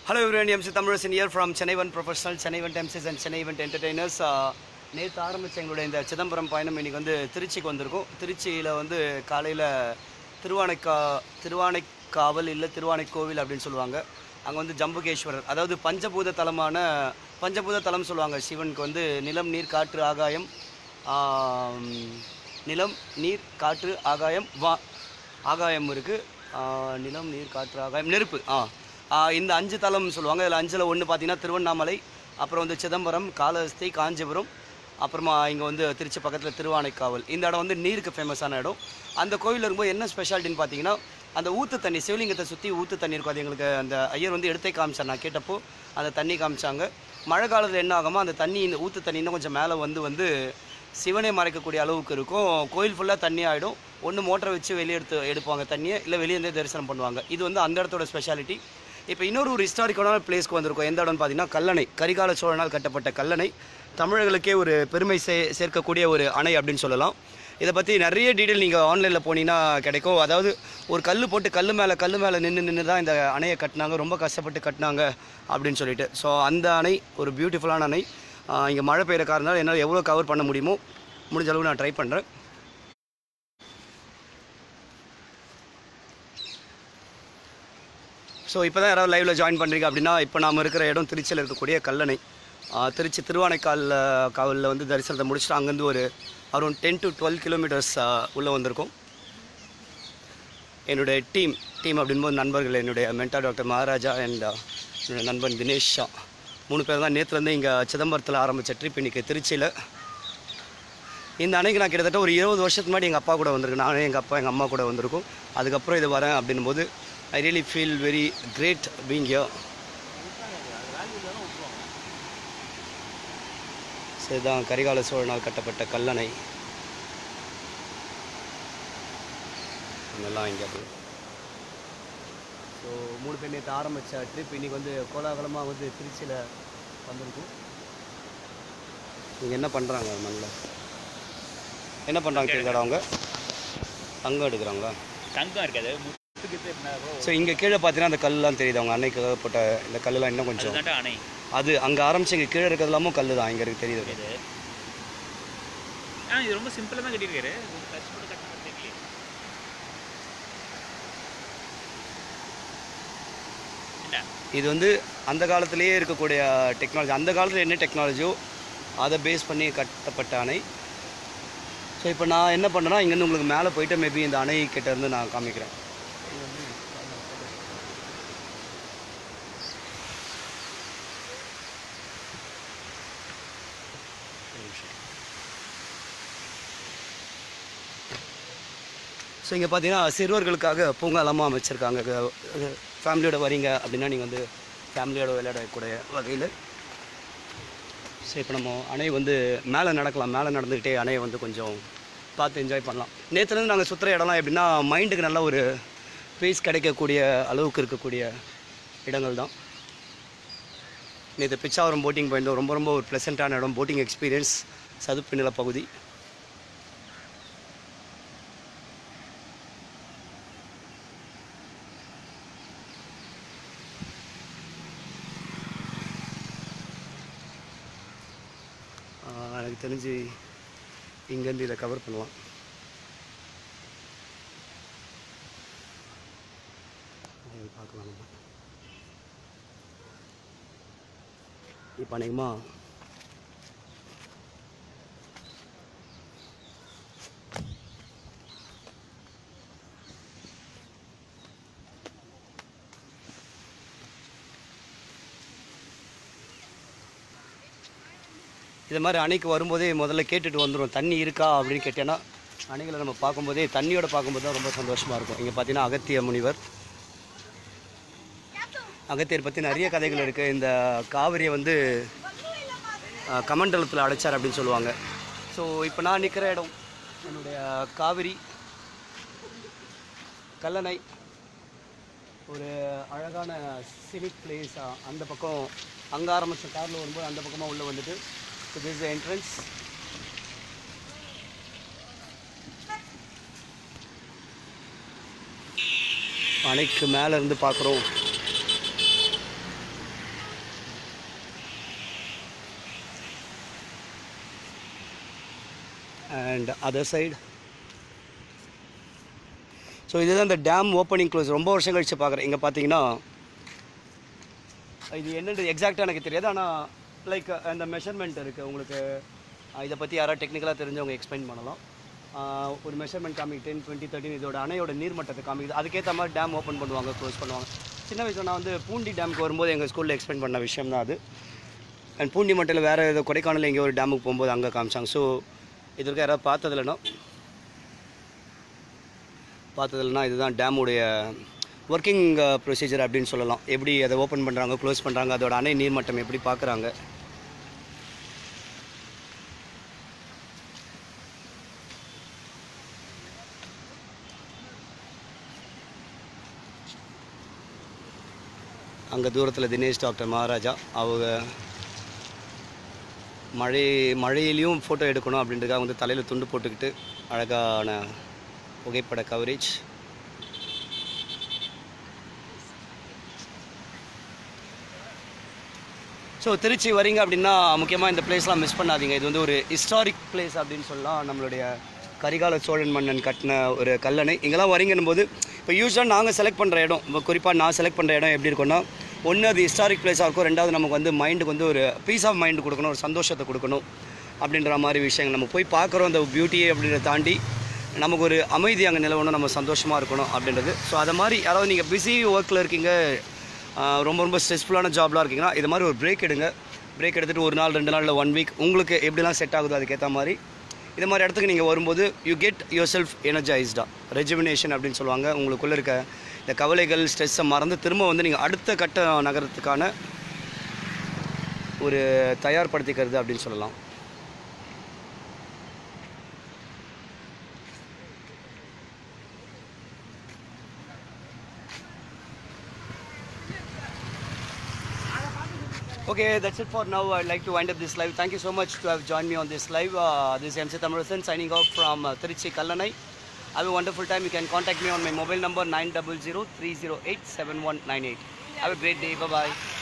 Hello everyone MC Tamilarasan here from Chennai one professional Chennai one MCs and Chennai one entertainers நேற்று ஆரம்பித்த எங்களுடைய இந்த சிதம்பரம் பயணம் இன்றைக்கி வந்து திருச்சிக்கு வந்திருக்கோம் திருச்சியில் வந்து காலையில் திருவானைக்கா திருவானைக்காவல் இல்லை திருவானைக்கோவில் அப்படின்னு சொல்லுவாங்க அங்கே வந்து ஜம்புகேஸ்வரர் அதாவது பஞ்சபூத தலமான பஞ்சபூத தலம் சொல்லுவாங்க சிவனுக்கு வந்து நிலம் நீர் காற்று ஆகாயம் ஆம், நிலம் நீர் காற்று ஆகாயம் வா ஆகாயம் இருக்குது நிலம் நீர் காற்று ஆகாயம் நெருப்பு ஆ ஆ, இந்த அஞ்சு தலம் சொல்லுவாங்க இதில் அஞ்சில் ஒன்று பார்த்தீங்கன்னா திருவண்ணாமலை அப்புறம் வந்து சிதம்பரம் காளஹஸ்தி காஞ்சிபுரம் அப்புறமா இங்கே வந்து திருச்சி பக்கத்தில் திருவானைக்காவல் இந்த இடம் வந்து நீருக்கு ஃபேமஸான இடம் அந்த கோவிலில் இருக்கும்போது என்ன ஸ்பெஷாலிட்டின்னு பார்த்தீங்கன்னா அந்த ஊற்று தண்ணி சிவலிங்கத்தை சுற்றி ஊற்று தண்ணி இருக்கும் அது எங்களுக்கு அந்த ஐயர் வந்து எடுத்தே காமிச்சார் நான் கேட்டப்போ அந்த தண்ணி காமிச்சாங்க மழை காலத்தில் என்ன ஆகுமோ அந்த தண்ணி இந்த ஊற்று தண்ணி இன்னும் கொஞ்சம் மேலே வந்து வந்து சிவனை மறைக்கக்கூடிய அளவுக்கு இருக்கும் கோயில் ஃபுல்லாக தண்ணி ஆகிடும் ஒன்று மோட்டரை வச்சு வெளியே எடுத்து எடுப்பாங்க தண்ணியை இல்லை வெளியே இருந்தே தரிசனம் பண்ணுவாங்க இது வந்து அந்த இடத்தோட ஸ்பெஷாலிட்டி இப்போ இன்னொரு ஒரு ஹிஸ்டாரிக்கான பிளேஸ்க்கு வந்திருக்கோம் எந்த இடம்னு பார்த்தீங்கன்னா கல்லணை கரிகால சோழனால் கட்டப்பட்ட கல்லணை தமிழர்களுக்கே ஒரு பெருமை சே சேர்க்கக்கூடிய ஒரு அணை அப்படின்னு சொல்லலாம் இதை பற்றி நிறைய டீட்டெயில் நீங்கள் ஆன்லைனில் போனீங்கன்னா கிடைக்கும் அதாவது ஒரு கல் போட்டு கல் மேலே கல் மேலே நின்று நின்று தான் இந்த அணையை கட்டினாங்க ரொம்ப கஷ்டப்பட்டு கட்டினாங்க அப்படின்னு சொல்லிட்டு ஸோ அந்த அணை ஒரு பியூட்டிஃபுல்லான அணை இங்கே மழை பெய்கிற காரணத்தால் என்னால் எவ்வளோ கவர் பண்ண முடியுமோ முடிஞ்ச அளவுக்கு நான் ட்ரை பண்ணுறேன் ஸோ இப்போ தான் யாராவது லைவில் ஜாயின் பண்ணுறீங்க அப்படின்னா இப்போ நாம் இருக்கிற இடம் திருச்சியில் இருக்கக்கூடிய கல்லணை ஆ, திருச்சி திருவானைக்கால் காவலில் வந்து தரிசனத்தை முடிச்சுட்டு அங்கேருந்து ஒரு around ten to twelve kilometres உள்ளே வந்திருக்கோம் என்னுடைய டீம் டீம் அப்படின்போது நண்பர்கள் என்னுடைய மென்டா டாக்டர் மகாராஜா அண்ட் என்னுடைய நண்பன் தினேஷ் ஷா மூணு பேர் தான் நேற்றுலேருந்து இங்கே சிதம்பரத்தில் ஆரம்பித்த ட்ரிப் இன்றைக்கி திருச்சியில் இந்த அன்னைக்கு நான் கிட்டத்தட்ட ஒரு இருபது வருஷத்துக்கு முன்னாடி எங்கள் அப்பா கூட வந்திருக்கேன் நானே எங்கள் அப்பா எங்கள் அம்மா கூட வந்திருக்கோம் அதுக்கப்புறம் இது வரேன் அப்படின்னும் போது I really feel very great being யோ ஸோ இதுதான் கரிகால சோழனால் கட்டப்பட்ட கல்லணை இதெல்லாம் இங்கே அப்படி ஸோ மூணு பேர் நேற்று ஆரம்பித்த ட்ரிப் இன்றைக்கி வந்து கோலாகலமாக வந்து திருச்சியில் வந்திருக்கும் இங்கே என்ன பண்ணுறாங்க மண்ணில் என்ன பண்ணுறாங்க தெரியுதாடா அவங்க தங்கம் எடுக்கிறாங்களா தங்கம் இருக்காது முத்துக்கு இருந்தாலும் ஸோ இங்கே கீழே பார்த்தீங்கன்னா அந்த கல்லாம் தெரியுது அவங்க அன்னைக்கு போட்ட இந்த கல்லெலாம் இன்னும் கொஞ்சம் அதுதான்டா அணை அது அங்கே ஆரம்பிச்சு இங்கே கீழே இருக்கிறது எல்லாமும் கல் தான் இங்கே இருக்கு தெரியுது இது ஆ இது ரொம்ப சிம்பிளாக தான் கட்டியிருக்காரு ரொம்ப கஷ்டப்பட்டு கட்டின தெரியல என்ன இது வந்து அந்த காலத்திலேயே இருக்கக்கூடிய டெக்னாலஜி அந்த காலத்தில் என்ன டெக்னாலஜியோ அதை பேஸ் பண்ணி கட்டப்பட்ட அணை ஸோ இப்போ நான் என்ன பண்ணேன்னா இங்கேருந்து உங்களுக்கு மேலே போயிட்டு மேபி இந்த அணை கிட்ட இருந்து நான் காமிக்கிறேன் ஸோ இங்கே பார்த்தீங்கன்னா சிறுவர்களுக்காக பூங்காலமாக அமைச்சிருக்காங்க ஃபேமிலியோட வரீங்க அப்படின்னா நீங்கள் வந்து ஃபேமிலியோட விளையாடக்கூடிய வகையில் ஸோ இப்போ நம்ம அணை வந்து மேலே நடக்கலாம் மேலே நடந்துக்கிட்டே அணையை வந்து கொஞ்சம் பார்த்து என்ஜாய் பண்ணலாம் நேற்றுலேருந்து நாங்கள் சுற்றுற இடம்லாம் எப்படின்னா மைண்டுக்கு நல்ல ஒரு பீஸ் கிடைக்கக்கூடிய அளவுக்கு இருக்கக்கூடிய இடங்கள் தான் நேற்று பிச்சாவரம் போட்டிங் போயிருந்தோம் ரொம்ப ரொம்ப ஒரு ப்ளசண்ட்டான இடம் போட்டிங் எக்ஸ்பீரியன்ஸ் சதுப்பு நில பகுதி ஆஹ் எனக்கு தெரிஞ்சு இங்கேருந்து இதை கவர் பண்ணலாம் அதை பார்க்கலாம் நம்ம இப்போ அநேகமாக இது மாதிரி அணைக்கு வரும்போதே முதல்ல கேட்டுட்டு வந்துடும் தண்ணி இருக்கா அப்படின்னு கேட்டேன்னா அணைகளை நம்ம பார்க்கும்போதே தண்ணியோட பார்க்கும்போது தான் ரொம்ப சந்தோஷமாக இருக்கும் இங்கே பார்த்தீங்கன்னா அகத்திய முனிவர் அகத்தியர் பற்றி நிறைய கதைகள் இருக்குது இந்த காவிரியை வந்து அஹ், கமண்டலத்தில் அடைச்சார் அப்படின்னு சொல்லுவாங்க ஸோ இப்போ நான் நிற்கிற இடம் என்னுடைய காவிரி கல்லணை ஒரு அழகான சிவிக் பிளேஸ் அந்த பக்கம் அங்கே ஆரம்பித்த காரில் வரும்போது அந்த பக்கமாக உள்ளே வந்துட்டு ஸோ திஸ் என்ட்ரன்ஸ் அணைக்கு மேலே இருந்து பார்க்குறோம் அண்ட் அதர் சைடு ஸோ இதுதான் இந்த டேம் ஓப்பனிங் க்ளோஸ் ரொம்ப வருஷம் கழிச்சு பார்க்குறேன் இங்கே பார்த்தீங்கன்னா இது என்னன்றது எக்ஸாக்டாக எனக்கு தெரியாது ஆனால் லைக் அந்த மெஷர்மெண்ட் இருக்குது உங்களுக்கு அஹ் இதை பற்றி யாராவது டெக்னிக்கலாக தெரிஞ்சவங்க எக்ஸ்பிளைன் பண்ணலாம் அஹ் ஒரு மெஷர்மெண்ட் காமிக்கு டென் டுவெண்ட்டி தேர்ட்டின் இதோட அணையோட நீர்மட்டத்தை காமிக்குது அதுக்கேற்ற மாதிரி டேம் ஓப்பன் பண்ணுவாங்க க்ளோஸ் பண்ணுவாங்க சின்ன வயசில் நான் வந்து பூண்டி டேமுக்கு வரும்போது எங்கள் ஸ்கூலில் எக்ஸ்பிளைன் பண்ண விஷயம் தான் அது அண்ட் பூண்டி மட்டையில் வேறு ஏதோ கொடைக்கானல் எங்கேயோ ஒரு டேமுக்கு போகும்போது அங்கே காமிச்சாங்க ஸோ இது வரைக்கும் யாராவது பார்த்ததில்லனா பார்த்ததில்லைனா இதுதான் டேமுடைய ஒர்க்கிங் ப்ரொசீஜர் அப்படின்னு சொல்லலாம் எப்படி அதை ஓப்பன் பண்ணுறாங்க க்ளோஸ் பண்ணுறாங்க அதோட அணை நீர்மட்டம் எப்படி பார்க்குறாங்க அங்கே தூரத்தில் தினேஷ் டாக்டர் மகாராஜா அவங்க மழை மழையிலையும் ஃபோட்டோ எடுக்கணும் அப்படின்றதுக்காக வந்து தலையில் துண்டு போட்டுக்கிட்டு அழகான புகைப்பட கவரேஜ் ஸோ திருச்சி வரீங்க அப்படின்னா முக்கியமாக இந்த பிளேஸ்லாம் மிஸ் பண்ணாதீங்க இது வந்து ஒரு ஹிஸ்டாரிக் பிளேஸ் அப்படின்னு சொல்லலாம் நம்மளுடைய கரிகால சோழன் மன்னன் கட்டின ஒரு கல்லணை இங்கெல்லாம் வரீங்கன்னும் போது இப்போ யூஸ்வலாக நாங்கள் செலக்ட் பண்ணுற இடம் இப்போ குறிப்பாக நான் செலக்ட் பண்ணுற இடம் எப்படி இருக்கும்னா ஒன்று அது ஹிஸ்டாரிக் பிளேஸாக இருக்கும் ரெண்டாவது நமக்கு வந்து மைண்டுக்கு வந்து ஒரு பீஸ் ஆஃப் மைண்டு கொடுக்கணும் ஒரு சந்தோஷத்தை கொடுக்கணும் அப்படின்ற மாதிரி விஷயங்கள் நம்ம போய் பார்க்குறோம் அந்த பியூட்டியை அப்படின்றத தாண்டி நமக்கு ஒரு அமைதி அங்கே நிலவணும் நம்ம சந்தோஷமாக இருக்கணும் அப்படின்றது ஸோ அதை மாதிரி யாராவது நீங்கள் பிஸி ஒர்க்கில் இருக்கீங்க ஆஹ் ரொம்ப ரொம்ப ஸ்ட்ரெஸ்ஃபுல்லான ஜாப்லாம் இருக்கீங்கன்னா இது மாதிரி ஒரு பிரேக் எடுங்க பிரேக் எடுத்துகிட்டு ஒரு நாள் ரெண்டு நாள் இல்லை ஒன் வீக் உங்களுக்கு எப்படிலாம் செட் ஆகுதோ அதுக்கேற்ற மாதிரி இது மாதிரி இடத்துக்கு நீங்கள் வரும்போது யூ கெட் யுவர் செல்ஃப் எனர்ஜைஸ்டா ரெஜுமினேஷன் அப்படின்னு சொல்லுவாங்க உங்களுக்குள்ளே இருக்க இந்த கவலைகள் ஸ்ட்ரெஸ்ஸை மறந்து திரும்ப வந்து நீங்கள் அடுத்த கட்ட நகரத்துக்கான ஒரு தயார்படுத்திக்கிறது அப்படின்னு சொல்லலாம் Okay, that's it for now. I'd like to wind up this live. Thank you so much to have joined me on this live. Uh, this is MC Thamarasan signing off from uh, Tiruchi Kallanai. Have a wonderful time. You can contact me on my mobile number 900 308 7198. Have a great day. Bye bye.